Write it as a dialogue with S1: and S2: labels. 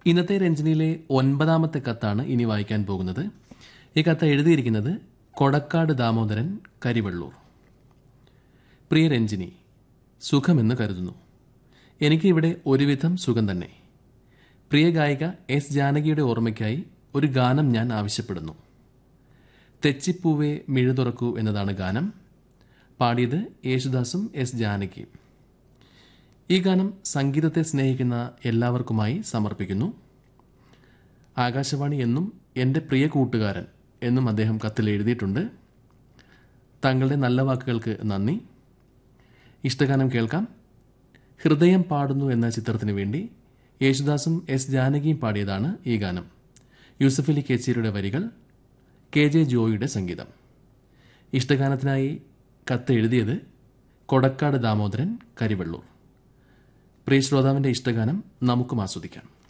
S1: ഇന്നത്തെ രഞ്ജനിയിലെ ഒൻപതാമത്തെ കത്താണ് ഇനി വായിക്കാൻ പോകുന്നത് ഈ കത്ത് എഴുതിയിരിക്കുന്നത് കൊടക്കാട് ദാമോദരൻ കരിവള്ളൂർ പ്രിയ രഞ്ജിനി സുഖമെന്ന് കരുതുന്നു എനിക്ക് ഇവിടെ ഒരുവിധം സുഖം തന്നെ പ്രിയ ഗായിക എസ് ജാനകിയുടെ ഓർമ്മയ്ക്കായി ഒരു ഗാനം ഞാൻ ആവശ്യപ്പെടുന്നു തെച്ചിപ്പൂവെ മിഴുതുറക്കൂ എന്നതാണ് ഗാനം പാടിയത് യേശുദാസും എസ് ജാനകിയും ഈ ഗാനം സംഗീതത്തെ സ്നേഹിക്കുന്ന എല്ലാവർക്കുമായി സമർപ്പിക്കുന്നു ആകാശവാണി എന്നും എൻ്റെ പ്രിയ കൂട്ടുകാരൻ എന്നും അദ്ദേഹം കത്തിൽ എഴുതിയിട്ടുണ്ട് താങ്കളുടെ നല്ല വാക്കുകൾക്ക് നന്ദി ഇഷ്ടഗാനം കേൾക്കാം ഹൃദയം പാടുന്നു എന്ന ചിത്രത്തിന് വേണ്ടി യേശുദാസും എസ് ജാനകിയും പാടിയതാണ് ഈ ഗാനം യൂസഫലി കേച്ചേരിയുടെ വരികൾ കെ ജെ ജോയിയുടെ സംഗീതം ഇഷ്ടഗാനത്തിനായി കത്ത് എഴുതിയത് കൊടക്കാട് ദാമോദരൻ കരിവള്ളൂർ പ്രിയ ശ്രോതാവിന്റെ ഇഷ്ടഗാനം നമുക്കും ആസ്വദിക്കാം